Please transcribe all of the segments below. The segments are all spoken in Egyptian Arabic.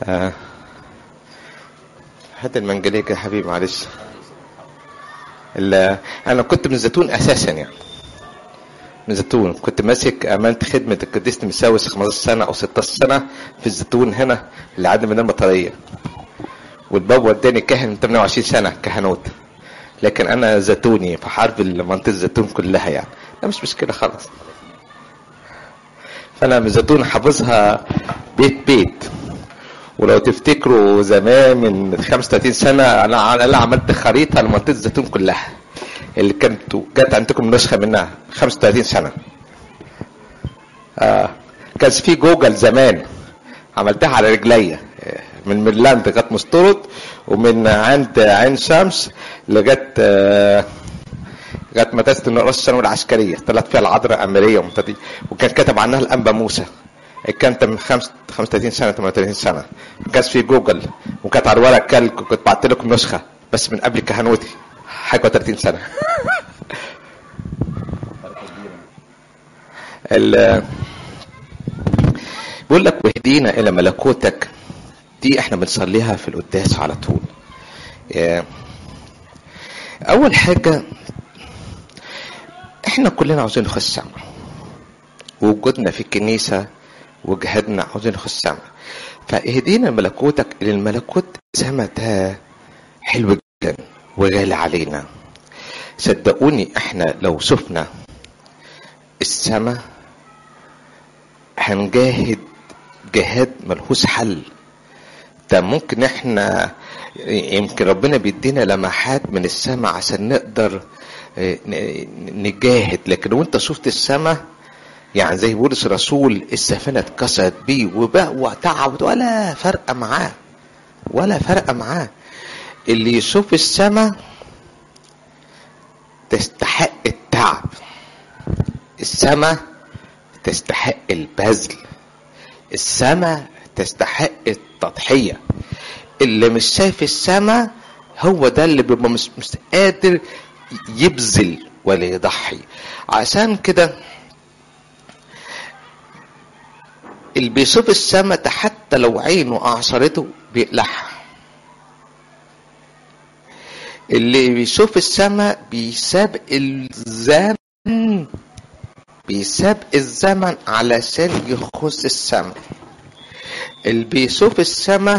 آه. هات المنجليك يا حبيبي معلش ال- انا كنت من الزيتون اساسا يعني من الزيتون كنت ماسك امانه خدمه القديس مساوس 15 سنه او 16 سنه في الزيتون هنا اللي عند مدينه المطريه والباب وداني كاهن من 28 سنه كهنوت لكن انا زيتوني في حرب منطقه الزيتون كلها يعني لا مش مشكله خلاص فانا من الزيتون حافظها بيت بيت ولو تفتكروا زمان من 35 سنه انا انا عملت خريطه لمنطقه الزيتون كلها اللي كانت جت عندكم نسخه منها 35 سنه آه كان في جوجل زمان عملتها على رجليا آه، من ميرلاند لغايه مستورد ومن عند عين شمس لغايه آه، لغايه مدرسه النقراس الثانويه العسكريه طلعت فيها العذراء اميريه ومتدي وكان كتب عنها الانبا موسى كانت من خمس 35 سنه 38 سنه ما كانش في جوجل وكانت على الورق كالك كنت بعت لكم نسخه بس من قبل كهنوتي حاجه 30 سنه ال- بيقول لك واهدينا الى ملكوتك دي احنا بنصليها في القداس على طول يا- اول حاجه احنا كلنا عاوزين نخش السما ووجودنا في الكنيسه وجهادنا عاوزين نخش السما فاهدينا ملكوتك للملكوت السما ده حلو جدا وغالي علينا صدقوني احنا لو شفنا السما هنجاهد جهاد ملهوش حل ده ممكن احنا يمكن ربنا بيدينا لمحات من السماء عشان نقدر اه، ن- نجاهد لكن وانت شفت السماء يعني زي بولس الرسول السفينه اتكسرت بيه وبقى وتعب ولا فرقه معاه ولا فرقه معاه اللي يشوف السماء تستحق التعب السماء تستحق البذل السماء تستحق التضحية اللي مش شايف السماء هو ده اللي بيبقى مش, مش قادر يبذل ولا يضحي عشان كده اللي بيشوف السماء ده حتى لو عينه أعصرته بيقلعها اللي بيشوف السماء بيسابق الزمن بيسابق الزمن علشان يخص السماء اللي بيشوف السماء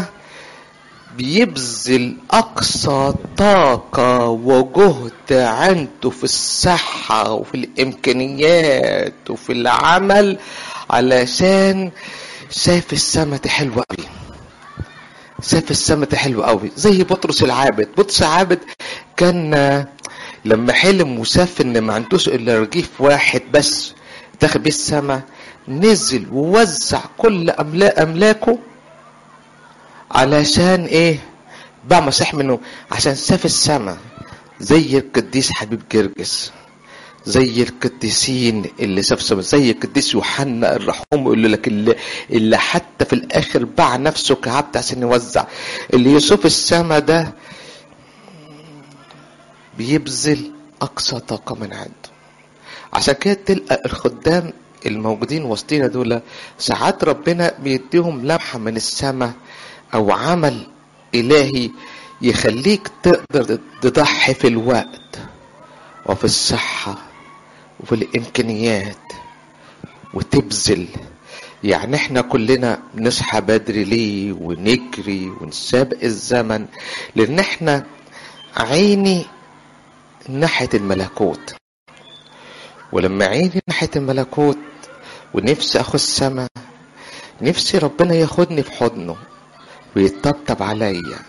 بيبذل أقصى طاقة وجهد عنده في الصحة وفي الإمكانيات وفي العمل علشان شايف السماء دي حلوة أوي شاف السماء دي حلوة قوي زي بطرس العابد بطرس العابد كان آه، لما حلم وشاف ان ما عندوش الا رغيف واحد بس داخل بيه السماء نزل ووزع كل املاك املاكه علشان ايه باع مسيح منه عشان شاف السماء زي القديس حبيب جرجس زي القديسين اللي شاف السماء زي القديس يوحنا الرحوم يقول لك اللي, اللي حتى في الاخر باع نفسه كعبد عشان يوزع اللي يشوف السماء ده بيبذل اقصى طاقه من عنده عشان كده تلقى الخدام الموجودين وسطينا دول ساعات ربنا بيديهم لمحه من السماء او عمل الهي يخليك تقدر تضحي في الوقت وفي الصحة وفي الإمكانيات وتبذل يعني احنا كلنا نصحى بدري ليه ونجري ونسابق الزمن لان احنا عيني ناحية الملكوت ولما عيني ناحية الملكوت ونفسي اخد السما نفسي ربنا ياخدني في حضنه ويطبطب عليا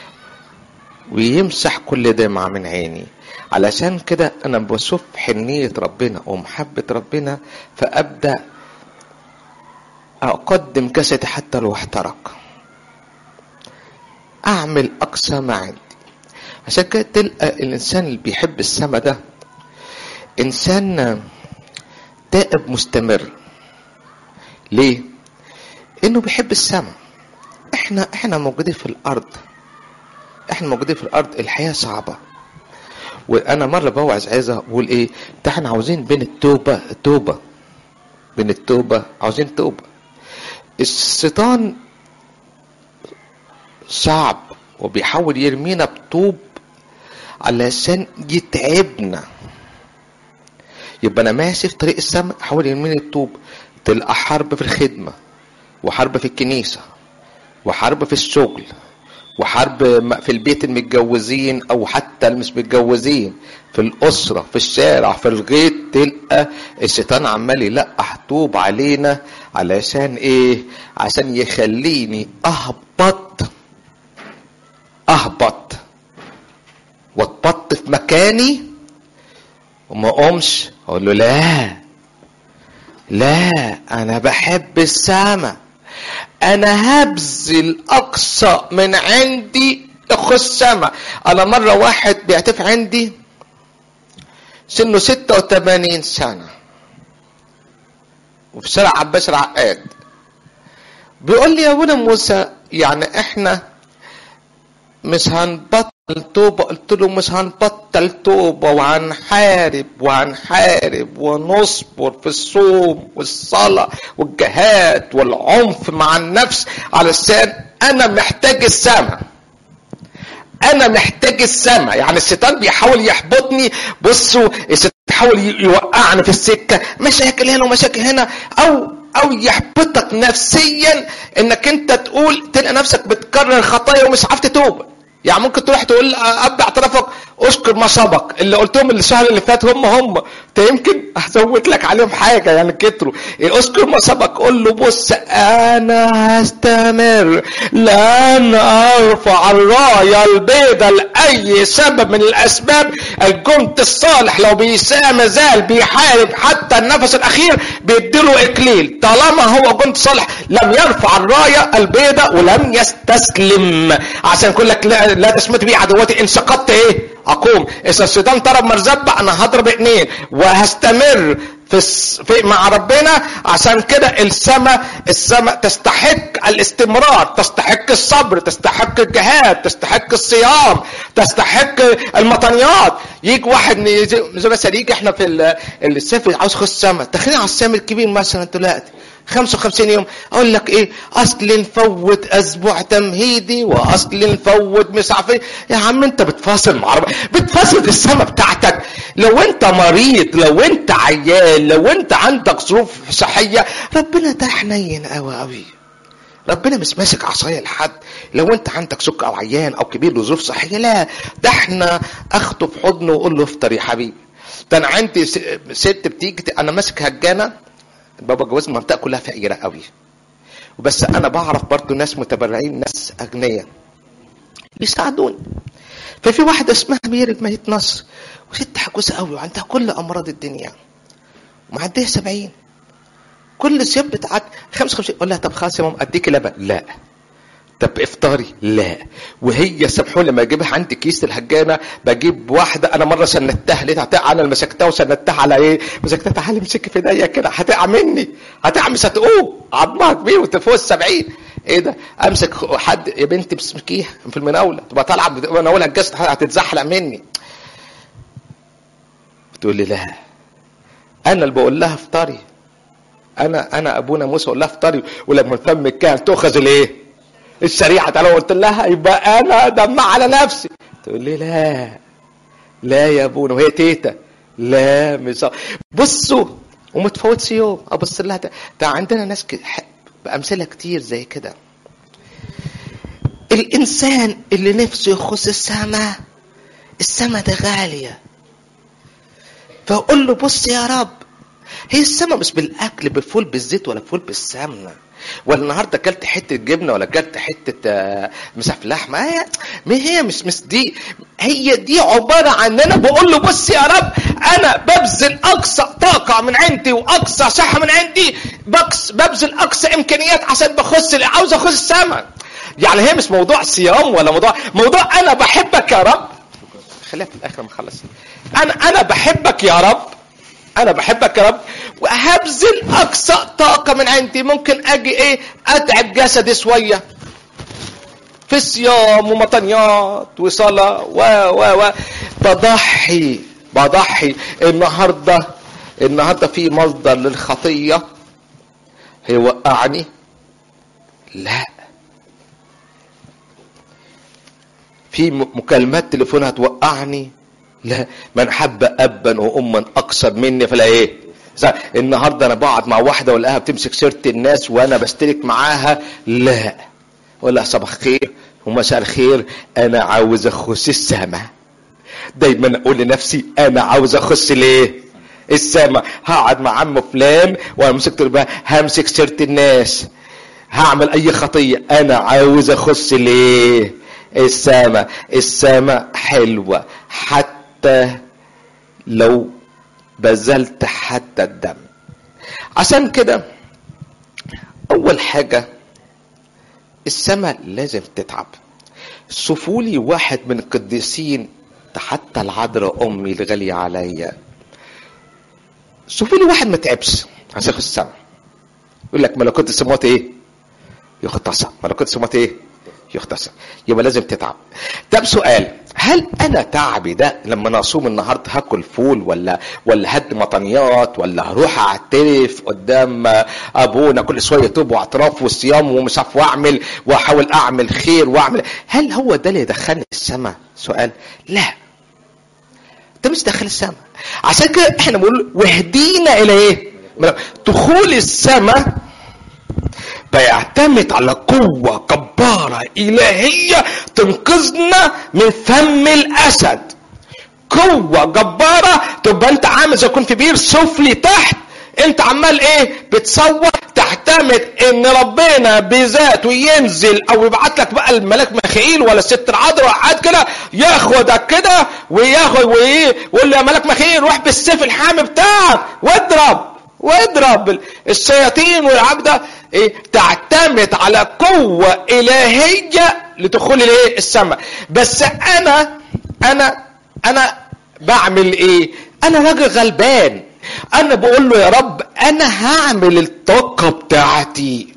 ويمسح كل دمعة من عيني علشان كده انا بشوف حنية ربنا ومحبة ربنا فابدأ اقدم جسدي حتى لو احترق اعمل اقصى ما عندي عشان كده تلقى الانسان اللي بيحب السما ده انسان تائب مستمر ليه انه بيحب السما احنا احنا موجودين في الارض احنا موجودين في الارض الحياه صعبه وانا مره بوعظ عايزه بقول ايه ده احنا عاوزين بين التوبه توبه بين التوبه عاوزين توبه الشيطان صعب وبيحاول يرمينا بطوب علشان يتعبنا يبقى انا ماشي في طريق السماء حاول يرميني الطوب تلقى حرب في الخدمة وحرب في الكنيسة وحرب في الشغل وحرب في البيت المتجوزين او حتى المش متجوزين في الاسره في الشارع في الغيط تلقى الشيطان عمال يلقح طوب علينا علشان ايه عشان يخليني اهبط اهبط واتبط في مكاني وما اقومش اقول له لا لا انا بحب السما انا هبذل اقصى من عندي اخو السما انا مرة واحد بيعتف عندي سنه ستة وثمانين سنة وفي شارع عباس العقاد بيقول لي يا ابونا موسى يعني احنا مش هنبطل توبة قلت له مش هنبطل توبة وهنحارب وهنحارب ونصبر في الصوم والصلاة والجهاد والعنف مع النفس علشان أنا محتاج السماء أنا محتاج السماء يعني الشيطان بيحاول يحبطني بصوا الشيطان بيحاول يوقعني في السكة مشاكل هنا ومشاكل هنا أو او يحبطك نفسيا انك انت تقول تلقى نفسك بتكرر خطايا ومش عارف تتوب يعني ممكن تروح تقول اب اعترافك اشكر ما سبق اللي قلتهم الشهر اللي فات هم هم انت يمكن هزود لك عليهم حاجه يعني كتروا اشكر ما سبق قول له بص انا هستمر لن ارفع الرايه البيضاء لاي سبب من الاسباب الجند الصالح لو بيسام زال بيحارب حتى النفس الاخير بيديله اكليل طالما هو جند صالح لم يرفع الرايه البيضاء ولم يستسلم عشان يقول لك لا, لا تشمت بي عدواتي ان سقطت ايه اقوم اذا الشيطان ضرب مرزبة انا هضرب اتنين وهستمر في, في مع ربنا عشان كده السماء السماء تستحق الاستمرار تستحق الصبر تستحق الجهاد تستحق الصيام تستحق المطنيات يجي واحد زي مثلا يجي احنا في السفر عاوز يخش السماء تخيل على السام الكبير مثلا دلوقتي 55 يوم اقول لك ايه اصل نفوت اسبوع تمهيدي واصل نفوت مش عارف ايه يا عم انت بتفاصل مع ربنا بتفاصل في السماء بتاعتك لو انت مريض لو انت عيان لو انت عندك ظروف صحيه ربنا ده حنين قوي قوي ربنا مش ماسك عصايه لحد لو انت عندك سكر او عيان او كبير له ظروف صحيه لا ده احنا اخده في حضنه وقول له افطر يا حبيبي ده انا عندي ست بتيجي انا ماسك هجانه بابا جواز المنطقه كلها فقيره قوي وبس انا بعرف برضو ناس متبرعين ناس اغنياء بيساعدوني ففي واحده اسمها ميري ميت نصر وست عجوزه قوي وعندها كل امراض الدنيا ومعديه 70 كل ست بتاعت 55 اقول لها طب خلاص يا ماما اديكي لبن لا طب افطاري لا وهي سامحوني لما اجيبها عندي كيس الهجانه بجيب واحده انا مره سندتها لقيتها انا اللي مسكتها وسندتها على ايه؟ مسكتها تعالي امسكي في ايديا كده هتقع مني هتقع مش هتقوم عظمها كبير وانت فوق السبعين ايه ده؟ امسك حد يا بنتي بسمكيها في المناوله تبقى طالعه مناولها الجسد هتتزحلق مني بتقول لي لا انا اللي بقول لها افطري انا انا ابونا موسى اقول لها افطري ولما الفم الكهن تؤخذ الايه؟ الشريعه تعالى قلت لها يبقى انا دمع على نفسي تقول لي لا لا يا ابونا وهي تيتا لا مش بصوا وما تفوتش يوم ابص لها ده, ده عندنا ناس بامثله كتير زي كده الانسان اللي نفسه يخص السماء السماء ده غاليه فاقول له بص يا رب هي السماء مش بالاكل بالفول بالزيت ولا فول بالسمنه ولا النهارده اكلت حته جبنه ولا اكلت حته مسح لحمه هي ما هي مش مش دي هي دي عباره عن ان انا بقول له بص يا رب انا ببذل اقصى طاقه من عندي واقصى صحه من عندي بقص ببذل اقصى امكانيات عشان بخص عاوز اخش السماء يعني هي مش موضوع صيام ولا موضوع موضوع انا بحبك يا رب خليها في الاخر ما اخلص انا انا بحبك يا رب انا بحبك يا رب وهبذل اقصى طاقه من عندي ممكن اجي ايه اتعب جسدي شويه في صيام ومطنيات وصلاه و و و بضحي بضحي النهارده النهارده في مصدر للخطيه هيوقعني لا في م- مكالمات تليفون هتوقعني لا من حب ابا واما اكثر مني فلا ايه زي- النهارده انا بقعد مع واحده والاقيها بتمسك سيره الناس وانا بشترك معاها لا ولا صباح خير ومساء الخير انا عاوز اخش السما دايما اقول لنفسي انا عاوز اخش ليه السما هقعد مع عم فلان وامسك تربه همسك سيره الناس هعمل اي خطيه انا عاوز اخش ليه السما السما حلوه حتى لو بذلت حتى الدم عشان كده اول حاجه السما لازم تتعب شوفوا لي واحد من القديسين حتى العذراء امي الغاليه عليا شوفوا لي واحد ما تعبش عشان يخش السما يقول لك ملكوت السماوات ايه يختصر ملكوت السماوات ايه يختصر يبقى لازم تتعب طب سؤال هل انا تعبي ده لما انا اصوم النهارده هاكل فول ولا ولا هد مطنيات ولا هروح اعترف قدام ابونا كل شويه توب واعتراف وصيام ومش عارف واعمل واحاول اعمل خير واعمل هل هو ده اللي يدخلني السماء سؤال لا ده مش داخل السماء عشان كده احنا بنقول واهدينا الى ايه دخول السماء بيعتمد على قوة جبارة إلهية تنقذنا من فم الأسد قوة جبارة تبقى أنت عامل زي يكون في بير سفلي تحت أنت عمال إيه بتصور تعتمد ان ربنا بذاته ينزل او يبعت لك بقى الملاك ميخائيل ولا الست العذراء قاعد كده ياخدك كده وياخد وايه ويقول له يا ملاك ميخائيل روح بالسيف الحامي بتاعك واضرب واضرب الشياطين والعبده ايه تعتمد على قوة إلهية لدخول الايه السماء بس أنا أنا أنا بعمل إيه؟ أنا راجل غلبان أنا بقول له يا رب أنا هعمل الطاقة بتاعتي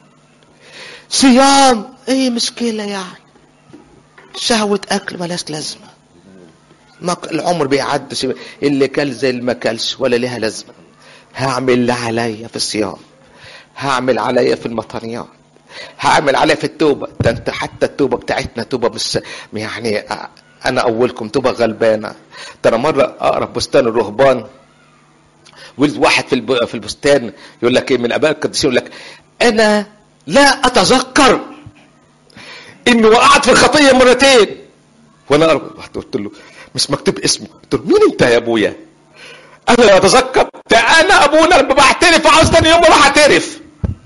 صيام إيه مشكلة يعني شهوة أكل ملاش لازمة ما العمر بيعدي اللي كل زي اللي ما كلش ولا ليها لازمة هعمل اللي عليا في الصيام هعمل عليا في المطانيات هعمل عليا في التوبة ده انت حتى التوبة بتاعتنا توبة مش يعني انا اولكم توبة غلبانة ده انا مرة اقرا بستان الرهبان ولد واحد في في البستان يقول لك ايه من اباء القديسين يقول لك انا لا اتذكر اني وقعت في الخطية مرتين وانا قلت له مش مكتوب اسمه قلت له مين انت يا ابويا انا لا اتذكر ده انا ابونا لما بعترف عاوز تاني يوم اروح اعترف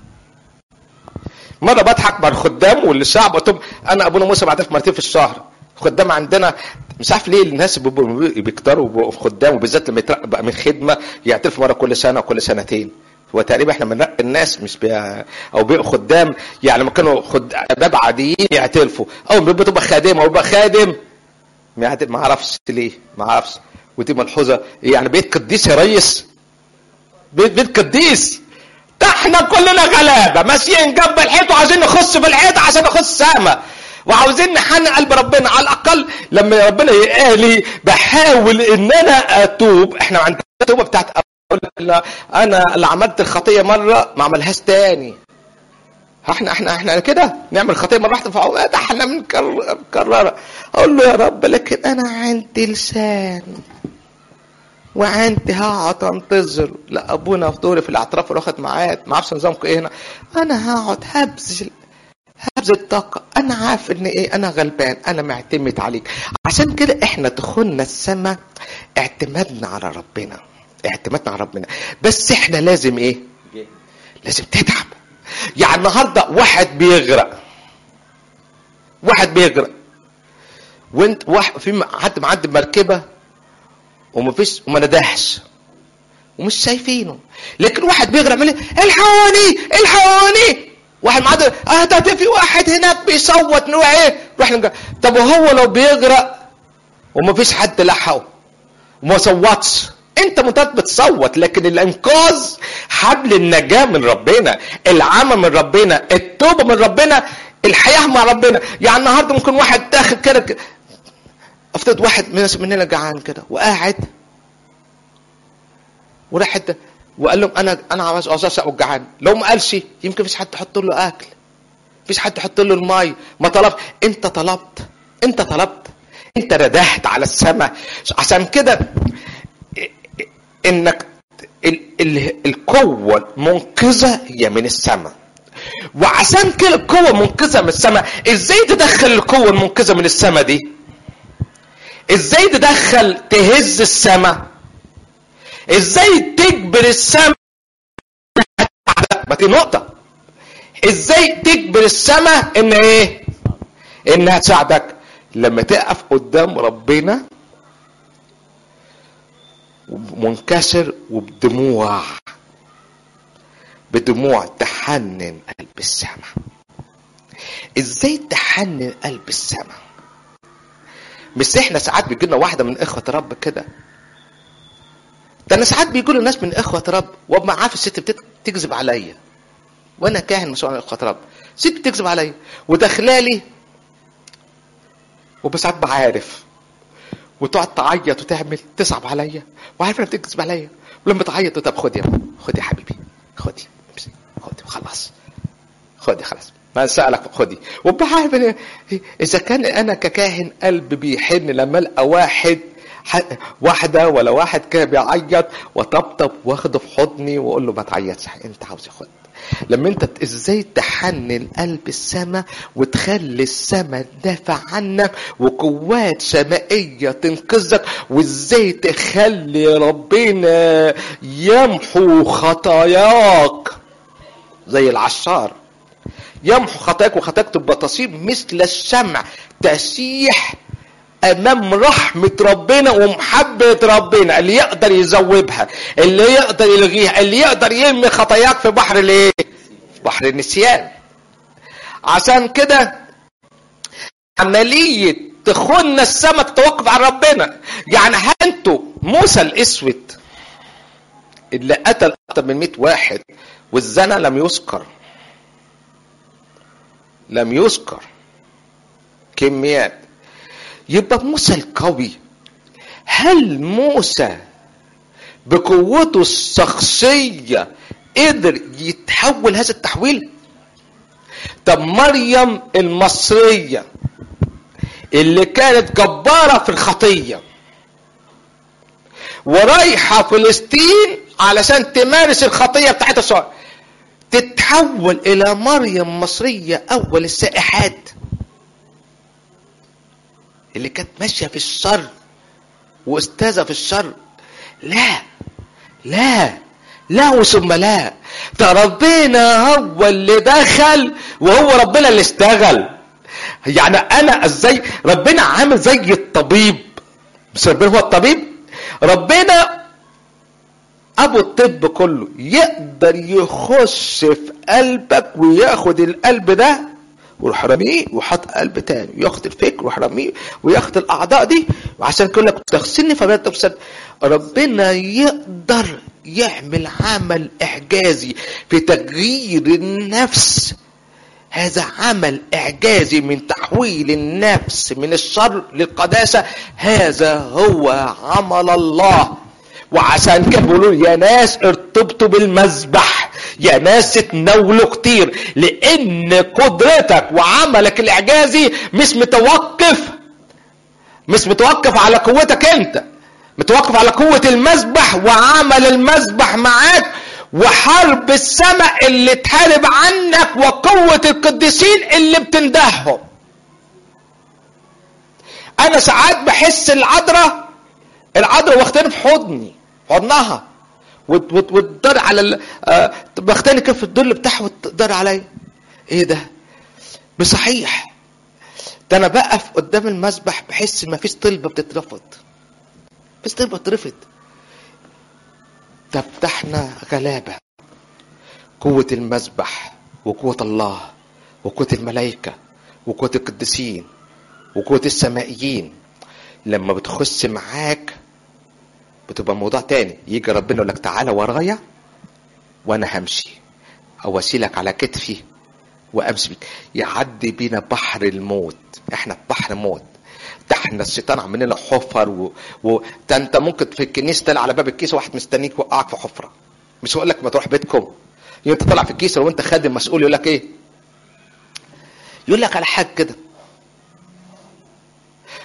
مره بضحك مع الخدام والشعب قلت لهم انا ابونا موسى بعترف مرتين في الشهر الخدام عندنا مش عارف ليه الناس بيكتروا خدام وبالذات لما يترقى بقى من خدمه يعترفوا مره كل سنه وكل سنتين هو تقريبا احنا بنرقي الناس مش بي... او بيبقوا خدام يعني لما كانوا خد باب عاديين يعترفوا او بتبقى خادم او بيبقى خادم ما اعرفش ليه ما اعرفش ودي ملحوظه يعني بيت قديس يا ريس بيت بيت قديس ده احنا كلنا غلابه ماشيين جنب الحيط وعايزين نخش في الحيط عشان نخش السما وعاوزين نحن قلب ربنا على الاقل لما ربنا يقالي بحاول ان انا اتوب احنا عندنا التوبه بتاعت لا انا اللي عملت الخطيه مره ما عملهاش تاني احنا احنا احنا كده نعمل خطيه مره واحده فعوض احنا بنكررها اقول له يا رب لكن انا عندي لسان وعندي هقعد انتظر لا ابونا في دوري في الاعتراف واخد معاد ما اعرفش نظامكم ايه هنا انا هقعد هبذل هبذل طاقة أنا عارف إن إيه أنا غلبان أنا معتمد عليك عشان كده إحنا دخولنا السماء اعتمادنا على ربنا اعتمادنا على ربنا بس إحنا لازم إيه؟ لازم تتعب يعني النهارده واحد بيغرق واحد بيغرق وانت واحد في حد معدي بمركبه ومفيش وما ندهش ومش شايفينه لكن واحد بيغرق من الحقوني الحقوني واحد معدي اه ده في واحد هناك بيصوت نروح ايه نروح نجا. طب وهو لو بيغرق ومفيش حد لحقه وما صوتش انت مجرد بتصوت لكن الانقاذ حبل النجاه من ربنا العمى من ربنا التوبه من ربنا الحياه مع ربنا يعني النهارده ممكن واحد داخل كده افترض واحد من مننا جعان كده وقاعد وراح حته وقال لهم انا انا عاوز عاوز جعان لو ما قالش يمكن مفيش حد يحط له اكل مفيش حد يحط له المي ما طلب انت طلبت انت طلبت انت ردهت على السماء عشان كده انك ال ال القوة المنقذة هي من السماء وعشان كده القوة المنقذة من السماء ازاي تدخل القوة المنقذة من السماء دي ازاي تدخل تهز السماء ازاي تجبر السماء ما دي نقطة ازاي تجبر السماء ان ايه انها تساعدك لما تقف قدام ربنا منكسر وبدموع بدموع تحنن قلب السماء ازاي تحنن قلب السماء مش احنا ساعات بيجي لنا واحده من اخوه رب كده ده انا ساعات بيجوا ناس من اخوه رب وابقى عارف الست بتكذب عليا وانا كاهن مسؤول عن اخوه رب ست بتكذب عليا وداخلالي وبساعات بعارف وتقعد تعيط وتعمل تصعب عليا وعارف انها بتكذب عليا ولما تعيط طب خد يا خد يا حبيبي خدي خدي خلاص خدي خلاص ما سألك خدي وبعرف اذا كان انا ككاهن قلب بيحن لما القى واحد واحده ولا واحد كده بيعيط وطبطب واخده في حضني واقول له ما تعيطش انت عاوز خد لما انت ازاي تحنن قلب السماء وتخلي السماء تدافع عنك وقوات سمائية تنقذك وازاي تخلي ربنا يمحو خطاياك زي العشار يمحو خطاياك وخطاياك تبقى تصير مثل الشمع تسيح امام رحمة ربنا ومحبة ربنا اللي يقدر يزوبها اللي يقدر يلغيها اللي يقدر يرمي خطاياك في بحر الايه بحر النسيان عشان كده عملية تخن السماء تتوقف عن ربنا يعني هل انتوا موسى الاسود اللي قتل اكتر من 100 واحد والزنا لم يذكر لم يذكر كميات يبقى موسى القوي هل موسى بقوته الشخصية قدر يتحول هذا التحويل طب مريم المصرية اللي كانت جبارة في الخطية ورايحة فلسطين علشان تمارس الخطية بتاعتها سواء تتحول إلى مريم مصرية أول السائحات اللي كانت ماشيه في الشر واستاذه في الشر لا لا لا وثم لا ده ربنا هو اللي دخل وهو ربنا اللي اشتغل يعني انا ازاي ربنا عامل زي الطبيب مش ربنا هو الطبيب ربنا ابو الطب كله يقدر يخش في قلبك وياخد القلب ده ويروح راميه ويحط قلب تاني وياخد الفكر ويروح راميه وياخد الاعضاء دي وعشان كده لك تغسلني فبدات تفسد ربنا يقدر يعمل عمل اعجازي في تغيير النفس هذا عمل اعجازي من تحويل النفس من الشر للقداسه هذا هو عمل الله وعشان كده بيقولوا يا ناس ارتبطوا بالمذبح يا ناس تناولوا كتير لان قدرتك وعملك الاعجازي مش متوقف مش متوقف على قوتك انت متوقف على قوة المذبح وعمل المذبح معاك وحرب السماء اللي تحارب عنك وقوة القديسين اللي بتندههم انا ساعات بحس العذراء العذراء واخداني في حضني حضنها وتدار على ال... آه واخداني كده في الظل بتاعها وتدار عليا ايه ده بصحيح ده انا بقف قدام المسبح بحس ما فيش طلبه بتترفض مفيش طلبه بتترفض ده احنا غلابه قوه المسبح وقوه الله وقوه الملائكه وقوه القديسين وقوه السمائيين لما بتخش معاك بتبقى موضوع تاني يجي ربنا يقول لك تعالى ورايا وانا همشي او اشيلك على كتفي وامشي بيك يعدي بينا بحر الموت احنا في بحر موت ده احنا الشيطان عامل لنا حفر و... و... ده انت ممكن في الكنيسه تلاقي على باب الكيسه واحد مستنيك يوقعك في حفره مش هقول لك ما تروح بيتكم انت طالع في الكيسه وانت خادم مسؤول يقول لك ايه يقول لك على حاجه كده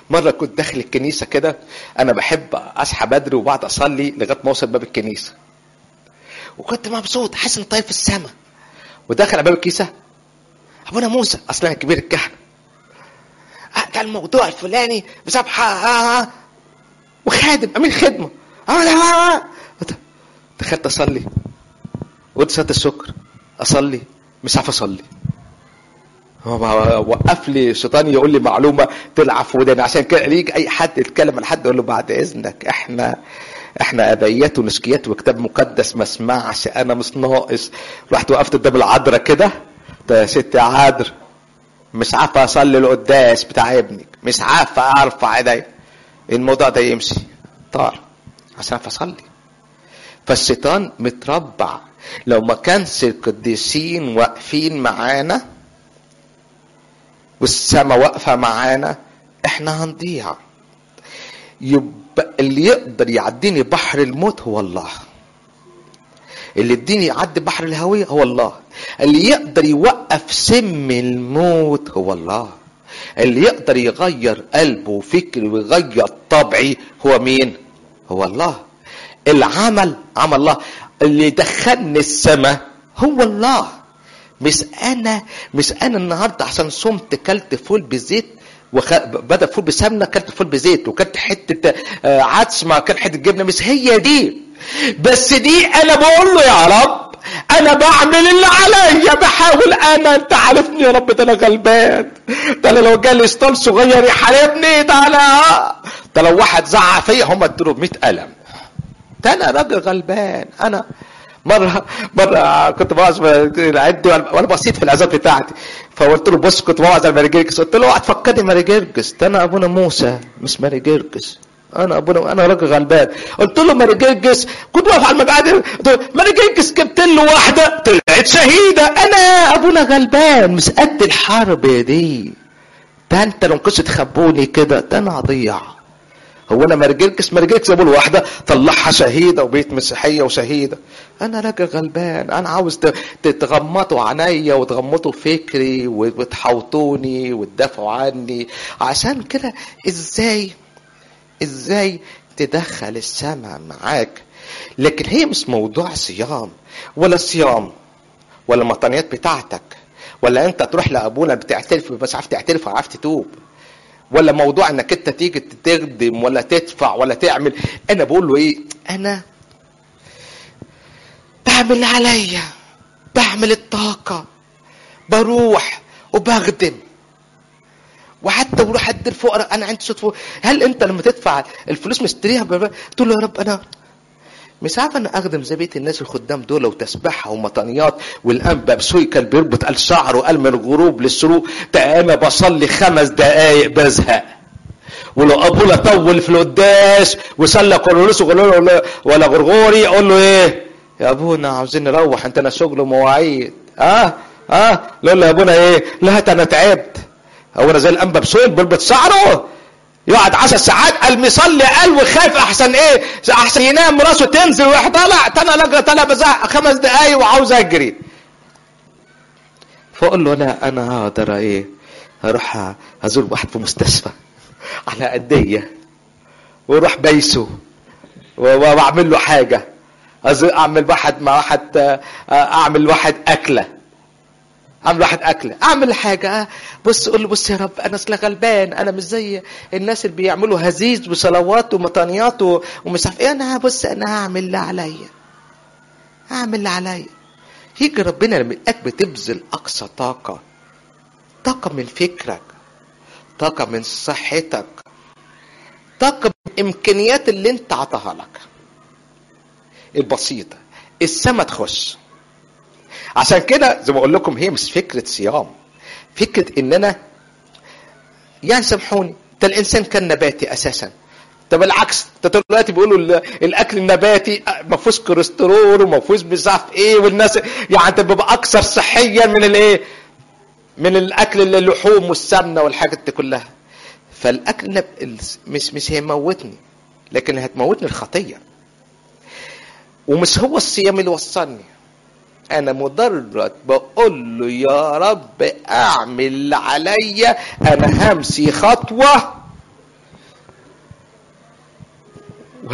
مرة كنت داخل الكنيسة كده أنا بحب أصحى بدري وبعد أصلي لغاية ما أوصل باب الكنيسة وكنت مبسوط حاسس إني طاير في السماء وداخل على باب الكنيسة أبونا موسى أصلا كبير الكهنة آه، ده الموضوع الفلاني بسبب ح- آه، آه. وخادم أمين خدمة آه، لا، آه، آه. دخلت أصلي قلت صلاة الشكر أصلي مش عارف أصلي هو ما- وقف لي الشيطان يقول لي معلومه تلعب في وداني عشان كده يجي اي حد يتكلم عن حد يقول له بعد اذنك احنا احنا ابيات ونسكيات وكتاب مقدس ما اسمعش انا مش ناقص رحت وقفت قدام العذراء كده ده يا ست يا عذر مش عارفه اصلي القداس بتاع ابنك مش عارفه ارفع ايدي الموضوع ده يمشي طار عشان اعرف اصلي فالشيطان متربع لو ما كانش القديسين واقفين معانا والسماء واقفة معانا احنا هنضيع يبقى اللي يقدر يعديني بحر الموت هو الله اللي يديني يعدي بحر الهوية هو الله اللي يقدر يوقف سم الموت هو الله اللي يقدر يغير قلبه وفكري ويغير طبعي هو مين هو الله العمل عمل الله اللي يدخلني السماء هو الله مش انا مش انا النهارده عشان صمت كلت فول بزيت وخ... بدل فول بسمنه كلت فول بزيت وكلت حته آه، عدس مع كلت حته جبنه مش هي دي بس دي انا بقول له يا رب انا بعمل اللي عليا بحاول انا انت عارفني يا رب ده انا غلبان ده انا لو جالي ستال صغير يحاربني ده انا ده لو واحد زعق فيا هم ادوا 100 قلم ده انا راجل غلبان انا مره مره كنت بوعظ العد وانا بسيط في العظات بتاعتي فقلت له بص كنت بوعظ على ماري جرجس قلت له اوعى تفكرني ماري جرجس ده انا ابونا موسى مش ماري جرجس انا ابونا انا راجل غلبان قلت له ماري جرجس كنت واقف على المقعد قلت له ماري جرجس جبت له واحده طلعت شهيده انا ابونا غلبان مش قد الحرب دي ده انت لو كنتش تخبوني كده ده انا هضيع هو انا مرجلكس مرجلكس جابوا له واحده طلعها شهيده وبيت مسيحيه وشهيده انا راجل غلبان انا عاوز ت- ت- تغمطوا عينيا وتغمطوا فكري وتحوطوني وتدافعوا عني عشان كده ازاي ازاي تدخل السماء معاك لكن هي مش موضوع صيام ولا صيام ولا المطانيات بتاعتك ولا انت تروح لابونا بتعترف بس عارف تعترف وعارف تتوب ولا موضوع انك انت تيجي تخدم ولا تدفع ولا تعمل انا بقول له ايه انا بعمل اللي عليا بعمل الطاقة بروح وبخدم وحتى بروح ادي الفقراء انا عندي صوت فوق هل انت لما تدفع الفلوس مشتريها بب- تقول له يا رب انا مش عارف انا اخدم زي بقيه الناس الخدام دول وتسبحها ومطانيات والانبا بسوي كان بيربط قال شعره قال من الغروب للشروق ده انا بصلي خمس دقايق بزهق ولو ابونا طول في القداس وصلى كورولوس وقال له ولا- ولا غرغوري يقول له ايه يا ابونا عاوزين نروح انت انا شغل ومواعيد اه اه يقول له يا ابونا ايه لا ده انا تعبت هو انا زي الانبا بسوي بيربط شعره يقعد عشر ساعات قال مصلي قال وخايف احسن ايه احسن ينام راسه تنزل ويحضلع انا لقى طلع بزعق خمس دقايق وعاوز اجري فاقول له لا انا هقدر ايه هروح ازور واحد في مستشفى على قديه واروح بيسه و- واعمل له حاجه أز- اعمل واحد مع واحد آه، اعمل واحد اكله اعمل واحد اكله اعمل حاجه بص قول له بص يا رب انا اصل غلبان انا مش زي الناس اللي بيعملوا هزيز وصلوات ومطانيات و- ومش عارف ايه انا بص انا هعمل اللي عليا هعمل اللي عليا يجي ربنا لما يلاقيك بتبذل اقصى طاقه طاقه من فكرك طاقه من صحتك طاقه من الامكانيات اللي انت عطاها لك البسيطه السما تخش عشان كده زي ما اقول لكم هي مش فكره صيام فكره ان انا يعني سامحوني ده الانسان كان نباتي اساسا ده بالعكس ده دلوقتي بيقولوا ال- الاكل النباتي ما فيهوش كوليسترول وما فيهوش مش عارف ايه والناس يعني ده بيبقى اكثر صحيا من الايه من الاكل اللحوم والسمنه والحاجات دي كلها فالاكل النب... ال- مش مش هيموتني لكن هتموتني الخطيه ومش هو الصيام اللي وصلني انا مجرد بقول له يا رب اعمل اللي عليا انا همشي خطوه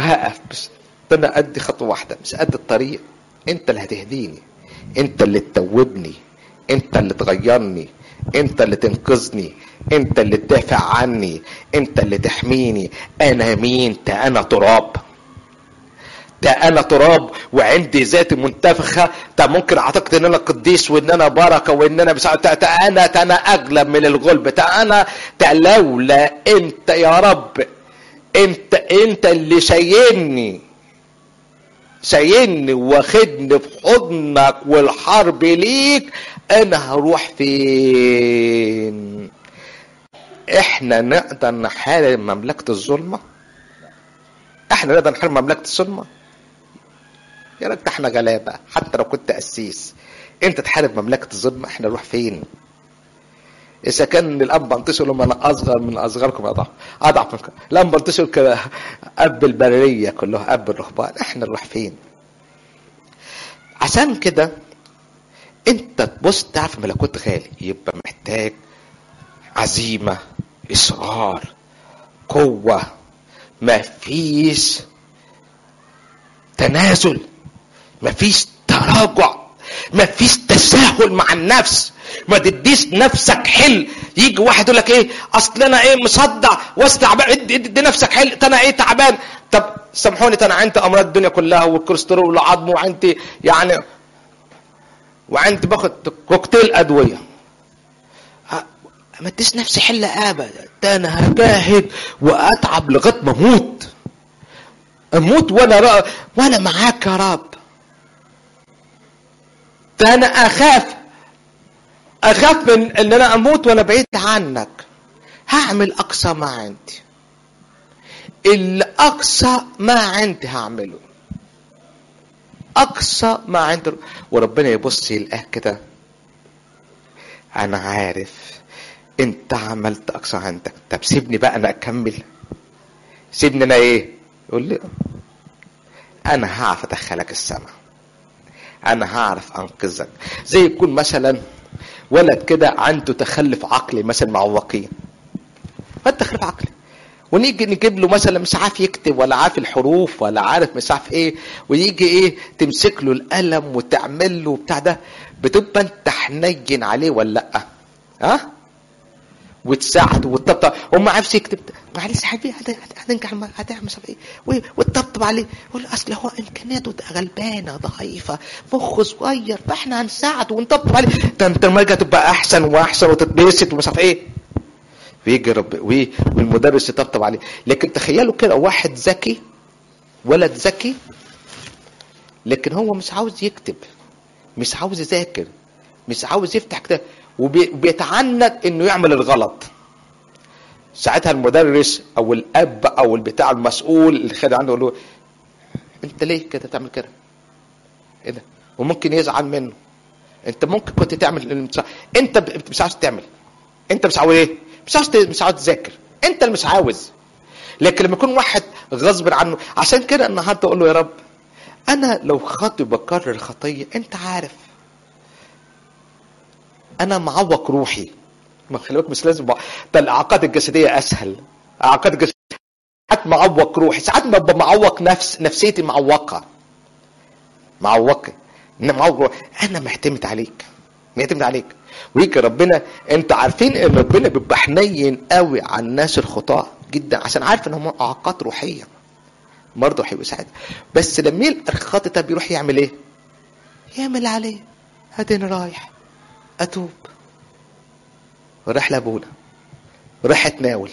وهقف بس ده انا قد خطوه واحده مش قد الطريق انت اللي هتهديني انت اللي تتوبني انت اللي تغيرني انت اللي تنقذني انت اللي تدافع عني انت اللي تحميني انا مين ده انا تراب ده انا تراب وعندي ذات منتفخه ده ممكن اعتقد ان انا قديس وان انا بركه وان انا بس ده ده انا ده انا اغلب من الغلب ده انا ده لولا انت يا رب انت انت اللي شايلني شايلني واخدني في حضنك والحرب ليك انا هروح فين احنا نقدر نحارب مملكة الظلمة احنا نقدر نحارب مملكة الظلمة يا ريت احنا غلابة حتى لو كنت قسيس انت تحارب مملكة الظلمة احنا نروح فين اذا كان الاب بنتصر لما انا اصغر من اصغركم اضعف اضعف منكم الاب بنتصر كاب البريه كله اب الرهبان احنا نروح فين عشان كده انت تبص تعرف ملكوت غالي يبقى محتاج عزيمه اصرار قوه مفيش تنازل مفيش تراجع مفيش تساهل مع النفس ما تديش نفسك حل يجي واحد يقول لك ايه اصل انا ايه مصدع واصل تعبان ادي, ادي نفسك حل انا ايه تعبان طب سامحوني انا عندي امراض الدنيا كلها والكوليسترول والعظم وعندي يعني وعندي باخد كوكتيل ادويه ما اديش نفسي حل ابدا ده انا هجاهد واتعب لغايه ما اموت اموت وانا رأ... وانا معاك يا رب ده انا اخاف اخاف من ان انا اموت وانا بعيد عنك هعمل اقصى ما عندي الاقصى ما عندي هعمله اقصى ما عندي وربنا يبص يلقاه كده انا عارف انت عملت اقصى عندك طب سيبني بقى انا اكمل سيبني انا ايه يقول لي انا هعرف ادخلك السماء انا هعرف انقذك زي يكون مثلا ولد كده عنده تخلف عقلي مثلا معوقين تخلف عقلي ونيجي نجيب له مثلا مش عارف يكتب ولا عارف الحروف ولا عارف مش عارف ايه ويجي ايه تمسك له القلم وتعمل له بتاع ده بتبقى انت حنين عليه ولا لا ها وتساعده وتطبطب هو ما عارفش يكتب معلش يا حبيبي هتنجح هتعمل مش عارف ايه وتطبطب عليه يقول اصل هو امكانياته غلبانه ضعيفه مخه صغير فاحنا هنساعده ونطبطب عليه ده انت لما تبقى احسن واحسن وتتبسط ومش عارف ايه ويجي رب والمدرس يطبطب عليه لكن تخيلوا كده واحد ذكي ولد ذكي لكن هو مش عاوز يكتب مش عاوز يذاكر مش عاوز يفتح كتاب وبيتعنت انه يعمل الغلط ساعتها المدرس او الاب او البتاع المسؤول اللي خد عنده يقول له انت ليه كده تعمل كده ايه ده وممكن يزعل منه انت ممكن كنت تعمل انت مش عاوز تعمل انت مش عاوز ايه مش عاوز مش عاوز تذاكر انت اللي مش عاوز لكن لما يكون واحد غصب عنه عشان كده النهارده اقول له يا رب انا لو خاطي بكرر خطيه انت عارف انا معوق روحي ما خلي بالك مش لازم ده الاعاقات الجسديه اسهل اعاقات الجسديه ساعات معوق روحي ساعات ببقى معوق نفس نفسيتي معوقه معوقه ان معوق روحي انا معتمد عليك معتمد عليك ويجي ربنا انت عارفين ان ربنا بيبقى حنين قوي على الناس الخطاة جدا عشان عارف ان هم اعاقات روحيه برضه هيبقى ساعتها بس لما يلقى الخاطئ ده بيروح يعمل ايه؟ يعمل عليه اديني رايح اتوب وراح لابونا راح اتناول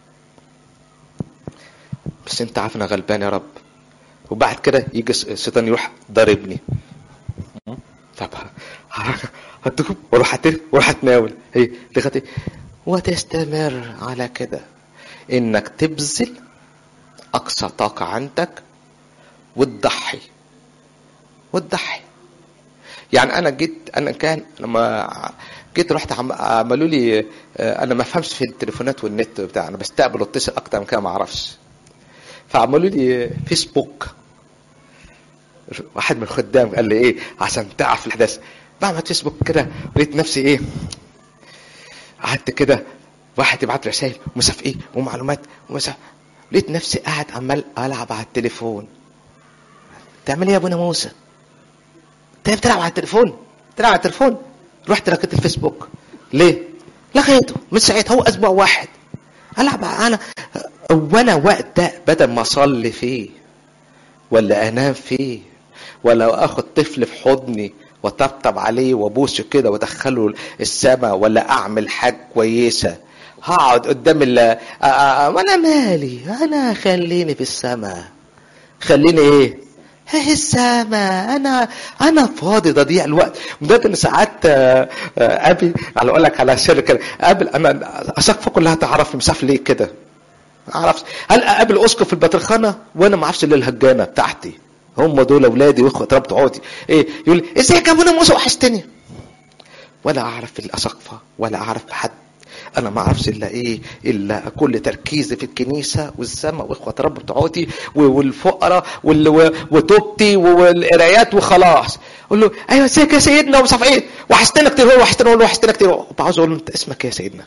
بس انت عارف انا غلبان يا رب وبعد كده يجي الشيطان يروح ضاربني طب هتوب واروح اترك واروح اتناول هي لغايه وتستمر على كده انك تبذل اقصى طاقه عندك وتضحي وتضحي يعني انا جيت انا كان لما جيت رحت عملوا لي انا ما افهمش في التليفونات والنت بتاع انا بستقبل واتصل اكتر من كده ما اعرفش فعملوا لي فيسبوك واحد من الخدام قال لي ايه عشان تعرف الاحداث بعمل فيسبوك كده لقيت نفسي ايه قعدت كده واحد يبعت رسائل ومش عارف ايه ومعلومات ومش لقيت نفسي قاعد عمال العب على التليفون تعمل ايه يا ابونا موسى انت بتلعب على التليفون بتلعب على التليفون رحت لقيت الفيسبوك ليه لغيته من ساعتها هو اسبوع واحد العب انا وانا وقت ده بدل ما اصلي فيه ولا انام فيه ولا اخد طفل في حضني وطبطب عليه وابوسه كده وادخله السما ولا اعمل حاجه كويسه هقعد قدام ال انا مالي انا خليني في السما خليني ايه هي السما انا انا فاضي تضيع الوقت بدات ان ساعات ابي على اقول لك على سر كده قبل انا اسقف كلها تعرف مش عارف ليه كده اعرفش هل اقابل اسقف في البطرخانه وانا ما اعرفش الا الهجانه بتاعتي هم دول اولادي واخوة رب عودي ايه يقول ازيك يا ابونا موسى وحشتني ولا اعرف الاسقفه ولا اعرف حد انا ما اعرفش الا ايه الا كل تركيزي في الكنيسه والسماء واخوه رب بتوعتي والفقراء وتوبتي والقرايات وخلاص اقول له ايوه ازيك يا سيدنا ومش عارف ايه وحشتنا كتير هو وحشتنا اقول له وحشتنا كتير وعاوز اقول له انت اسمك ايه يا سيدنا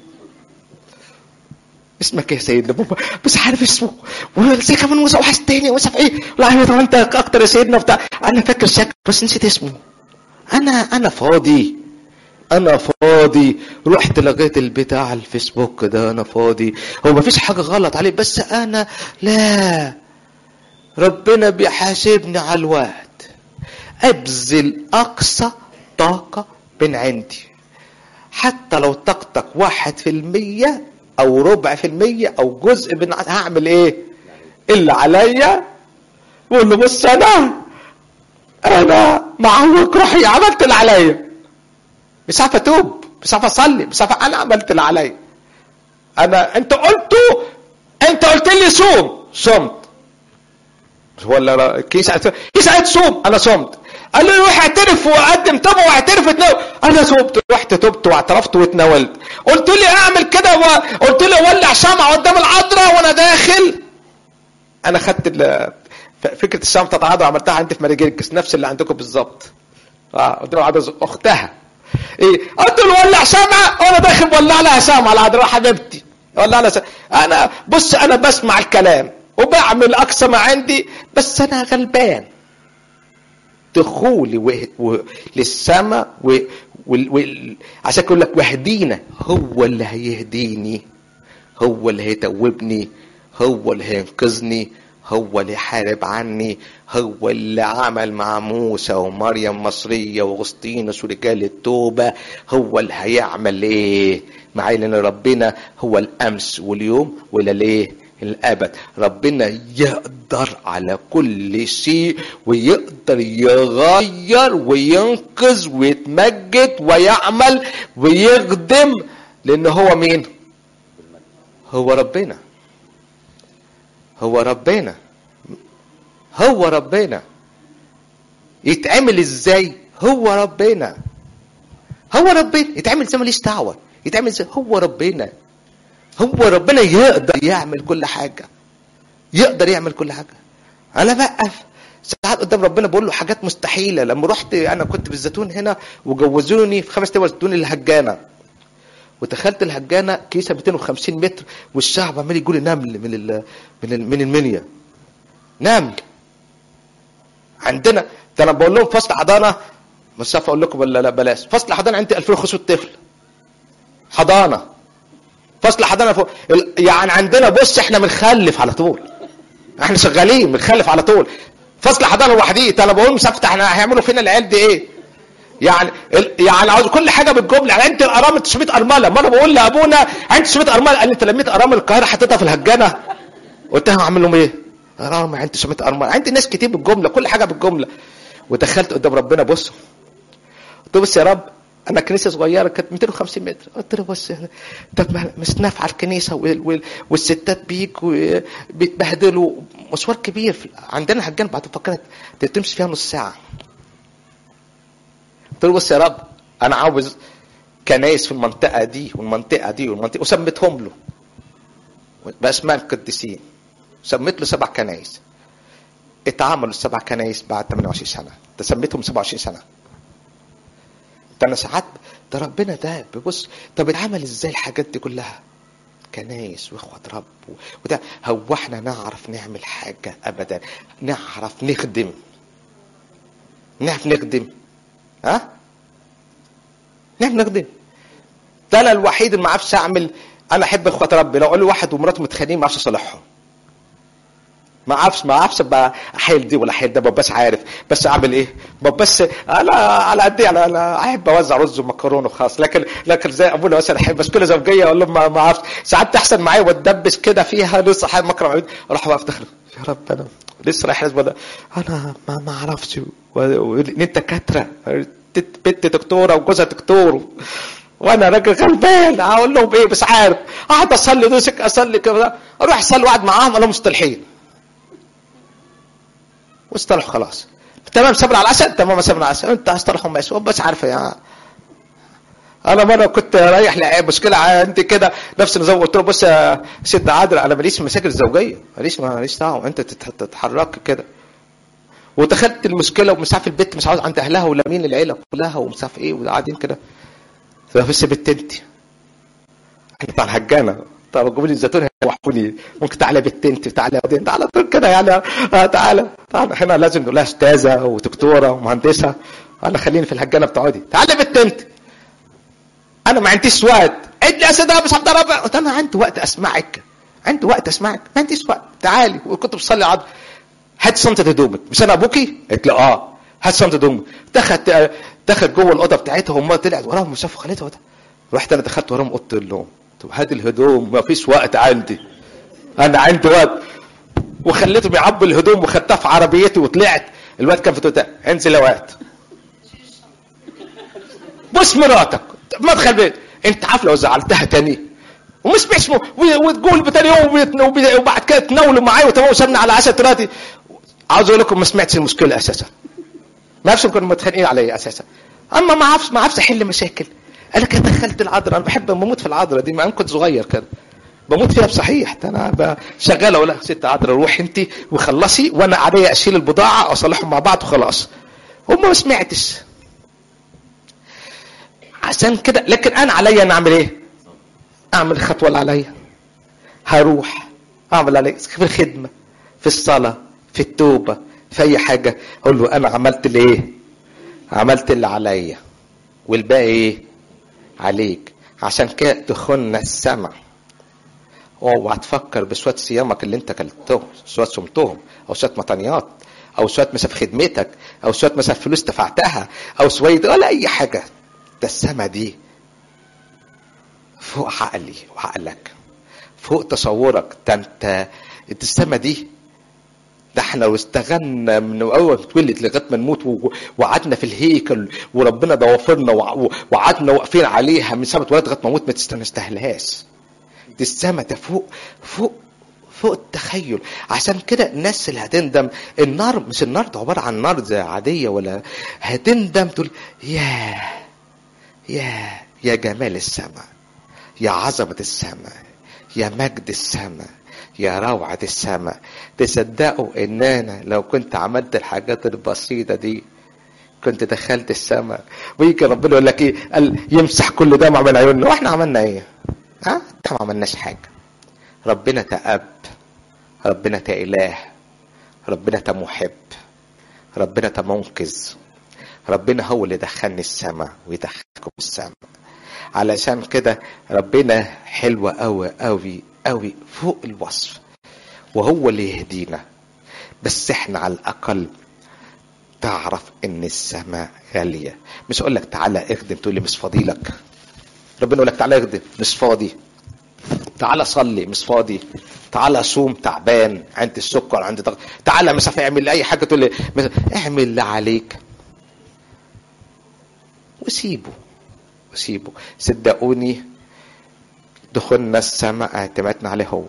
اسمك ايه يا سيدنا بابا بس عارف اسمه ازاي كمان موسى وحشتني ومش عارف ايه لا ايوه طب انت اكتر يا سيدنا بتاع انا فاكر شكل بس نسيت اسمه انا انا فاضي انا فاضي رحت لغايه البتاع على الفيسبوك ده انا فاضي هو مفيش حاجه غلط عليه بس انا لا ربنا بيحاسبني على الوقت ابذل اقصى طاقه من عندي حتى لو طاقتك واحد في المية او ربع في المية او جزء من هعمل ايه اللي عليا بقول له بص انا انا معوق روحي عملت اللي عليا مش عارف اتوب مش عارف اصلي مش عارف انا عملت اللي عليا انا انت قلته انت قلت لي صوم صمت ولا كيس كيس قالت صوم انا صمت قال لي روح اعترف وقدم توبه واعترف وتناول انا توبت رحت توبت واعترفت واتناولت قلت لي اعمل كده وقلت لي ولع شمعة قدام العذراء وانا داخل انا خدت فكره الشمعة بتاعت العذراء عملتها عندي في ماريجيركس نفس اللي عندكم بالظبط اه قدام العذراء اختها ايه قلت له ولع شمعة وانا داخل ولع لها شمعة العذراء حبيبتي ولع لها شمعة. انا بص انا بسمع الكلام وبعمل اقصى ما عندي بس انا غلبان دخولي و... و... للسماء و... و... و... عشان يقول لك واهدينا هو اللي هيهديني هو اللي هيتوبني هو اللي هينقذني هو اللي يحارب عني هو اللي عمل مع موسى ومريم مصرية وغسطينوس ورجال التوبة هو اللي هيعمل ايه معايا لان ربنا هو الامس واليوم ولا ليه الابد ربنا يقدر على كل شيء ويقدر يغير وينقذ ويتمجد ويعمل ويخدم لان هو مين هو ربنا هو ربنا هو ربنا يتعمل ازاي هو ربنا هو ربنا يتعمل زي ماليش دعوه يتعمل زي هو ربنا هو ربنا يقدر يعمل كل حاجة يقدر يعمل كل حاجة أنا بقف ساعات قدام ربنا بقول له حاجات مستحيلة لما رحت أنا كنت بالزيتون هنا وجوزوني في خمس دول زيتون الهجانة ودخلت الهجانة كيسة 250 متر والشعب عمال يقول نمل من ال من ال من المنيا نمل عندنا ده انا بقول لهم فصل حضانه مش عارف اقول لكم ولا لا بلاش فصل حضانه عندي 2500 طفل حضانه فصل حضانه فوق يعني عندنا بص احنا بنخلف على طول احنا شغالين بنخلف على طول فصل حضانه لوحديه انا بقول مش احنا هيعملوا فينا العيال دي ايه يعني يعني عاوز كل حاجه بالجمله يعني انت الارامل 900 ارمله ما انا بقول لابونا عندي 900 ارمله قال لي انت لميت ارامل القاهره حطيتها في الهجانه قلت له هعمل لهم ايه؟ ارامل عندي 900 ارمله عندي ناس كتير بالجمله كل حاجه بالجمله ودخلت قدام ربنا بص قلت له بص يا رب انا كنيسه صغيره كانت 250 متر قلت له بص طب مش نافعه الكنيسه والستات بيجوا بيتبهدلوا مشوار كبير عندنا هجان بعد فكرت تمشي فيها نص ساعه قلت له بص يا رب انا عاوز كنايس في المنطقه دي والمنطقه دي والمنطقه وسميتهم له باسماء القديسين سميت له سبع كنايس اتعملوا السبع كنايس بعد 28 سنه تسميتهم 27 سنه ده انا ساعات ده ربنا ده بيبص طب اتعمل ازاي الحاجات دي كلها كنايس واخوة رب و- وده هو احنا نعرف نعمل حاجة ابدا نعرف نخدم نعرف نخدم ها نعرف نخدم ده انا الوحيد اللي ما اعرفش اعمل انا احب اخوة ربي لو اقول له واحد ومراته متخانقين ما اعرفش اصالحهم ما اعرفش ما اعرفش ابقى احيل دي ولا احيل ده ببقاش عارف بس اعمل ايه ببقاش انا على قد ايه انا انا احب اوزع رز ومكرونه وخلاص لكن لكن زي ابونا مثلا احب بس كل زوجيه اقول لهم ما ما اعرفش ساعات تحصل معايا واتدبس كده فيها لسه حابب مكرم عبيد اروح واقف داخل يا رب انا لسه رايح حزب ده انا ما ما اعرفش و- و- انت كاتره بنت دكتوره وجوزها دكتور وانا راجل غلبان اقول لهم ايه مش عارف اقعد اصلي دوسك اصلي كده اروح اصلي واقعد معاهم اقول لهم مصطلحين واصطلحوا خلاص تمام صبر على العسل تمام صبر على العسل انت اصطلحوا ماشي بس عارفه يا انا مره كنت رايح لقى مشكله عندي كده نفس النظام قلت له بص يا ست عادل انا ماليش في المشاكل الزوجيه ماليش ماليش دعوه انت تت- تتحرك كده ودخلت المشكله ومش عارف البت مش عاوز عند اهلها ولا مين العيله كلها ومش عارف ايه وقاعدين كده فبس بنت انت احنا طبعا هجانه طب جابوا لي الزيتون وحفوني ممكن تعالى بنت انت تعالى يا انت على طول كده يعني آه تعالى تعالى احنا لازم نقول لها استاذه ودكتوره ومهندسه انا خليني في الهجانه بتاعتي تعالى بنت انت انا ما عنديش وقت انت يا سيدي مش هقدر أبقى. قلت انا عندي وقت اسمعك عندي وقت اسمعك ما عنديش وقت تعالي وكنت بصلي عض هات شنطه هدومك مش انا ابوكي قلت له اه هات شنطه هدومك دخلت دخلت جوه الاوضه بتاعتها وما طلعت وراهم وشافوا خالتها وده. رحت انا دخلت وراهم اوضه النوم قلت له هات الهدوم ما فيش وقت عندي انا عندي وقت وخليتهم يعبوا الهدوم وخدتها في عربيتي وطلعت الواد كان في توتا انزل يا واد بص مراتك ما تخلي انت عارف لو زعلتها تاني ومش بيسمو وتقول بتاني يوم وبيت- وبي- وبعد كده تناولوا معايا وتمام وصلنا على 10 دلوقتي عاوز اقول لكم ما سمعتش المشكله اساسا ما اعرفش كانوا متخانقين عليا اساسا اما ما اعرفش ما اعرفش احل مشاكل انا كده دخلت العذراء انا بحب بموت في العذراء دي ما أنا كنت صغير كده بموت فيها بصحيح ده انا ب- شغاله ولا ست عذراء روحي انت وخلصي وانا عليا اشيل البضاعه اصلحهم مع بعض وخلاص هم ما سمعتش عشان كده لكن انا عليا انا اعمل ايه اعمل الخطوه اللي عليا هروح اعمل علي في الخدمه في الصلاه في التوبه في اي حاجه اقول له انا عملت الايه عملت اللي عليا والباقي ايه عليك عشان كده دخلنا السمع اوعى تفكر بشويه صيامك اللي انت كلتهم شويه صمتهم او شويه مطانيات او شويه مثلا في خدمتك او شويه مثلا فلوس دفعتها او شويه ولا اي حاجه ده السما دي فوق عقلي وعقلك فوق تصورك ده انت انت السما دي ده احنا لو استغلنا من اول ما تولد لغايه ما نموت و- وقعدنا في الهيكل وربنا ضوافرنا وع- وقعدنا واقفين عليها من سما اتولد لغايه ما نموت ما تست- ما نستاهلهاش دي السما ده فوق فوق فوق التخيل عشان كده الناس اللي هتندم النار مش النار ده عباره عن نار زي عاديه ولا هتندم تقول ياه يا يا جمال السماء يا عظمة السماء يا مجد السماء يا روعة السماء تصدقوا ان انا لو كنت عملت الحاجات البسيطة دي كنت دخلت السماء ويجي ربنا يقول لك ايه قال يمسح كل دمع من عيوننا واحنا عملنا ايه ها احنا ما عملناش حاجة ربنا تأب ربنا تإله ربنا تمحب ربنا تمنقذ ربنا هو اللي دخلني السماء ويدخلكم السماء علشان كده ربنا حلو قوي قوي قوي فوق الوصف وهو اللي يهدينا بس احنا على الاقل تعرف ان السماء غاليه مش اقول لك تعالى اخدم تقول لي مش فاضيلك ربنا يقول لك تعالى اخدم مش فاضي تعالى صلي مش فاضي تعالى صوم تعبان عندي السكر عندي ضغط تعالى مش عارف اعمل اي حاجه تقول لي مش- اعمل اللي عليك وسيبه وسيبه صدقوني دخولنا السماء اعتمادنا عليه هو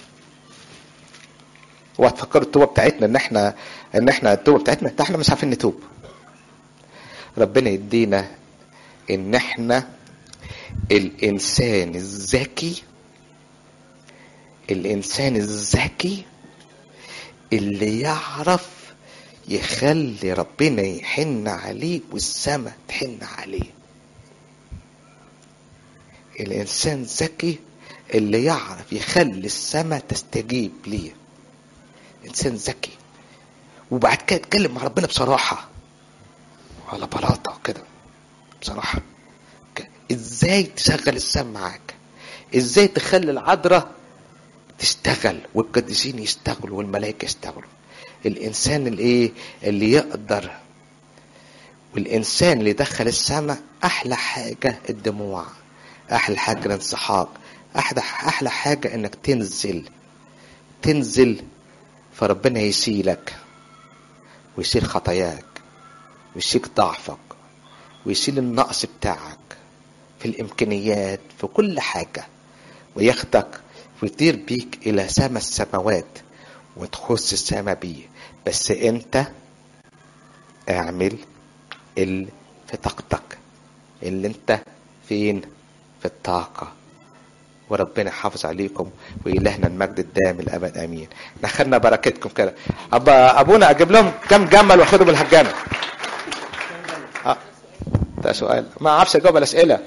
وهتفكروا التوبه بتاعتنا ان احنا ان احنا التوبه بتاعتنا ده احنا مش عارفين نتوب ربنا يدينا ان احنا الانسان الذكي الانسان الذكي اللي يعرف يخلي ربنا يحن عليه والسماء تحن عليه الانسان ذكي اللي يعرف يخلي السماء تستجيب ليه انسان ذكي وبعد كده يتكلم مع ربنا بصراحه على بلاطه كده بصراحه ازاي تشغل السماء معاك ازاي تخلي العذراء تشتغل والقديسين يشتغلوا والملائكه يشتغلوا الانسان الايه اللي يقدر والانسان اللي دخل السماء احلى حاجه الدموع احلى حاجه الانسحاق احلى احلى حاجه انك تنزل تنزل فربنا يشيلك ويشيل خطاياك ويشيل ضعفك ويشيل النقص بتاعك في الامكانيات في كل حاجه وياخدك ويطير بيك الى سما السماوات وتخص السما بيه بس انت اعمل اللي في طاقتك اللي انت فين في الطاقة وربنا يحافظ عليكم وإلهنا المجد الدائم الأبد آمين احنا خدنا بركتكم كده أبا أبونا أجيب لهم كم جمل وأخدهم الهجانة آه. ده سؤال ما أعرفش أجاوب على الأسئلة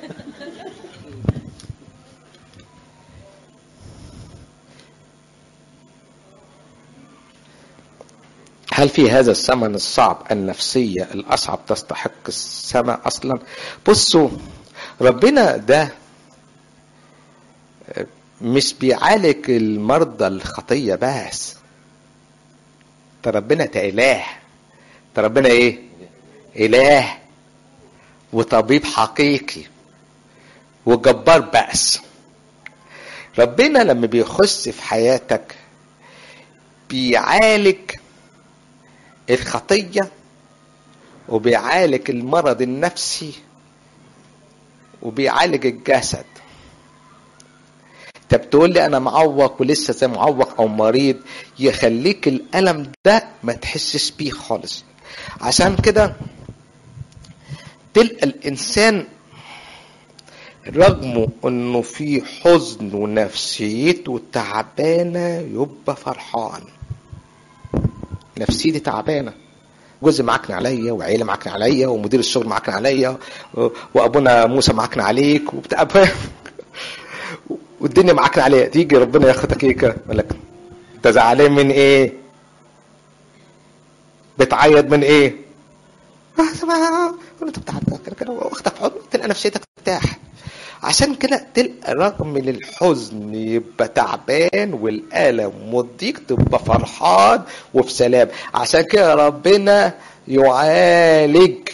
هل في هذا الزمن الصعب النفسية الأصعب تستحق السماء أصلا بصوا ربنا ده مش بيعالج المرضى الخطية بس ده ربنا ده إله ده ربنا إيه إله وطبيب حقيقي وجبار بأس ربنا لما بيخش في حياتك بيعالج الخطية وبيعالج المرض النفسي وبيعالج الجسد طب تقول لي انا معوق ولسه زي معوق او مريض يخليك الالم ده ما تحسش بيه خالص عشان كده تلقى الانسان رغم انه في حزن ونفسيته تعبانه يبقى فرحان نفسيتي تعبانه جوزي معكن عليا وعيلة معكن عليا ومدير الشغل معكن عليا وابونا موسى معكن عليك وبتاع والدنيا معكن عليا تيجي ربنا ياخدك ايه يقول لك انت زعلان من ايه بتعيط من ايه انت بتعيط كده كده واخدك في حضنك تلقى نفسيتك ترتاح عشان كده تلقى رغم من الحزن يبقى تعبان والألم والضيق تبقى فرحان وفي سلام عشان كده ربنا يعالج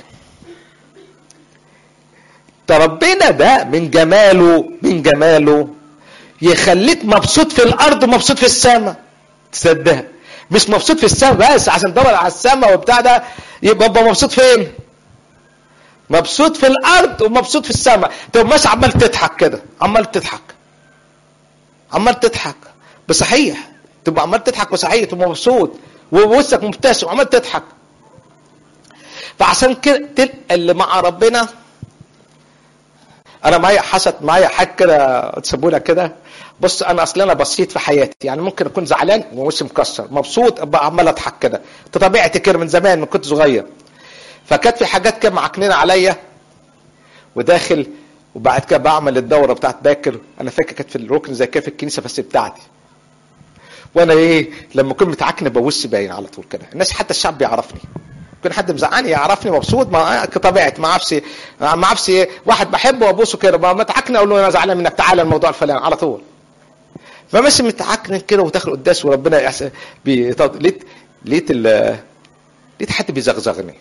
ده ربنا ده من جماله من جماله يخليك مبسوط في الارض ومبسوط في السماء تصدق مش مبسوط في السماء بس عشان تدور على السماء وبتاع ده يبقى مبسوط فين مبسوط في الارض ومبسوط في السماء تبقى ماشي عمال تضحك كده عمال تضحك عمال تضحك بصحيح تبقى عمال تضحك بصحيح تبقى مبسوط ووشك مبتسم وعمال تضحك فعشان كده تلقى اللي مع ربنا انا معايا حصلت معايا حاجه كده تسيبونا كده بص انا اصلا انا بسيط في حياتي يعني ممكن اكون زعلان ووشي مكسر مبسوط ابقى عمال اضحك كده طبيعتي كده من زمان من كنت صغير فكانت في حاجات كده معكنينه عليا وداخل وبعد كده بعمل الدوره بتاعت باكر انا فاكر كانت في الركن زي كده في الكنيسه بس بتاعتي وانا ايه لما اكون متعكن ببص باين على طول كده الناس حتى الشعب بيعرفني يكون حد مزعلني يعرفني مبسوط ما كطبيعتي ما اعرفش ما اعرفش واحد بحبه وابوسه كده ما متعكن اقول له انا زعلان منك تعالى الموضوع الفلاني على طول فماشي متعكن كده وداخل قداس وربنا يحسن لقيت لقيت لقيت حد بيزغزغني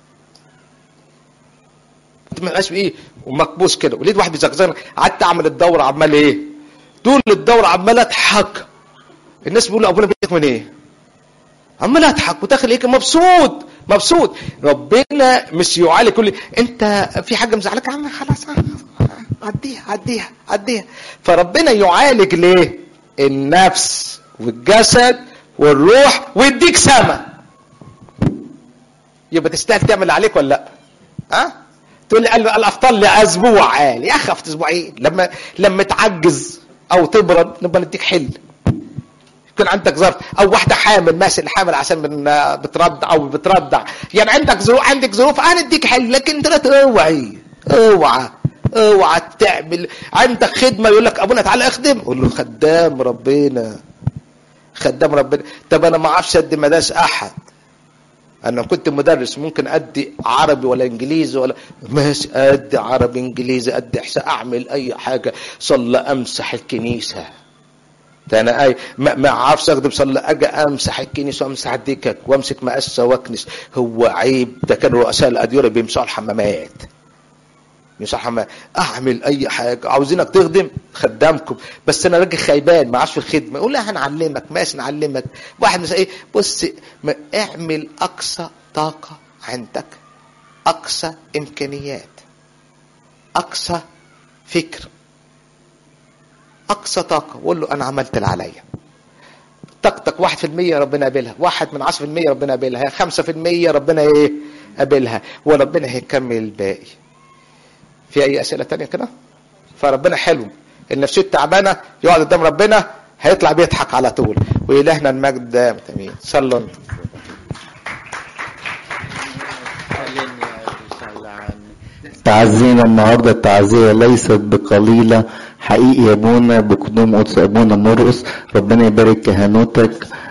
ما بقاش ايه ومكبوس كده ولقيت واحد بيزغزغني قعدت اعمل الدوره عمال ايه طول الدوره عمال اضحك الناس بيقولوا ابونا بيضحك من ايه عمال اضحك وداخل ايه مبسوط مبسوط ربنا مش يعالج كل انت في حاجه مزعلك يا عم خلاص عديها عديها عديها فربنا يعالج ليه النفس والجسد والروح ويديك سما يبقى تستاهل تعمل اللي عليك ولا لا ها أه؟ تقول لي الافطار لاسبوع عالي يا اخي افطر اسبوعين لما لما تعجز او تبرد نبقى نديك حل يكون عندك ظرف او واحده حامل ماشي الحامل عشان من بترضع او بترضع يعني عندك ظروف عندك ظروف انا اديك حل لكن انت لا اوعي اوعى اوعى تعمل عندك خدمه يقول لك ابونا تعالى اخدم قول له خدام ربنا خدام ربنا طب انا ما اعرفش ادي مدارس احد انا كنت مدرس ممكن ادي عربي ولا انجليزي ولا ماشي ادي عربي انجليزي ادي احساء اعمل اي حاجه صلى امسح الكنيسه ده انا اي ما, ما اعرفش اخدم صلى اجي امسح الكنيسه وامسح الدكك وامسك مقسه واكنس هو عيب ده كانوا رؤساء الاديره بيمسحوا الحمامات يمسحوا الحمامات اعمل اي حاجه عاوزينك تخدم خدامكم بس انا راجل خيبان ما عادش في الخدمه يقول لا هنعلمك ماشي نعلمك واحد مثلا ايه بص ما اعمل اقصى طاقه عندك اقصى امكانيات اقصى فكر اقصى طاقه وقول له انا عملت اللي عليا طاقتك واحد في المية ربنا قابلها واحد من عشر في المية ربنا قابلها خمسة في المية ربنا ايه قابلها وربنا هيكمل الباقي في اي اسئلة تانية كده فربنا حلو النفسية تعبانة يقعد قدام ربنا هيطلع بيضحك على طول وإلهنا المجد دائم تمين صلوا انتم. تعزينا النهارده التعزية ليست بقليلة حقيقي يا ابونا بقدوم قدس ابونا مرقس ربنا يبارك كهنوتك